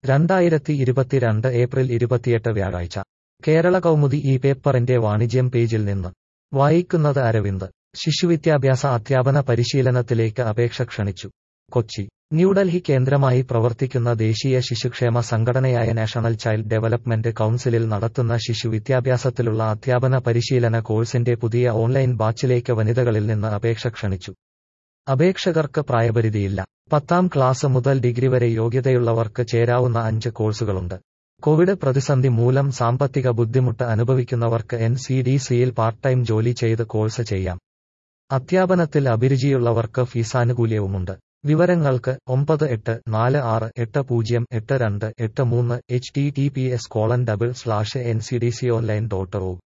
രണ്ടായിരത്തി ഇരുപത്തിരണ്ട് ഏപ്രിൽ ഇരുപത്തിയെട്ട് വ്യാഴാഴ്ച കേരള കൗമുദി ഈ പേപ്പറിന്റെ വാണിജ്യം പേജിൽ നിന്ന് വായിക്കുന്നത് അരവിന്ദ് ശിശുവിദ്യാഭ്യാസ അധ്യാപന പരിശീലനത്തിലേക്ക് അപേക്ഷ ക്ഷണിച്ചു കൊച്ചി ന്യൂഡൽഹി കേന്ദ്രമായി പ്രവർത്തിക്കുന്ന ദേശീയ ശിശുക്ഷേമ സംഘടനയായ നാഷണൽ ചൈൽഡ് ഡെവലപ്മെന്റ് കൌൺസിലിൽ നടത്തുന്ന ശിശു വിദ്യാഭ്യാസത്തിലുള്ള അധ്യാപന പരിശീലന കോഴ്സിന്റെ പുതിയ ഓൺലൈൻ ബാച്ചിലേക്ക് വനിതകളിൽ നിന്ന് അപേക്ഷ ക്ഷണിച്ചു അപേക്ഷകർക്ക് പ്രായപരിധിയില്ല പത്താം ക്ലാസ് മുതൽ ഡിഗ്രി വരെ യോഗ്യതയുള്ളവർക്ക് ചേരാവുന്ന അഞ്ച് കോഴ്സുകളുണ്ട് കോവിഡ് പ്രതിസന്ധി മൂലം സാമ്പത്തിക ബുദ്ധിമുട്ട് അനുഭവിക്കുന്നവർക്ക് എൻ സി ഡി സിയിൽ പാർട്ട് ടൈം ജോലി ചെയ്ത് കോഴ്സ് ചെയ്യാം അധ്യാപനത്തിൽ അഭിരുചിയുള്ളവർക്ക് ഫീസാനുകൂല്യവുമുണ്ട് വിവരങ്ങൾക്ക് ഒമ്പത് എട്ട് നാല് ആറ് എട്ട് പൂജ്യം എട്ട് രണ്ട് എട്ട് മൂന്ന് H T T P S colon double slash N C D C online dot O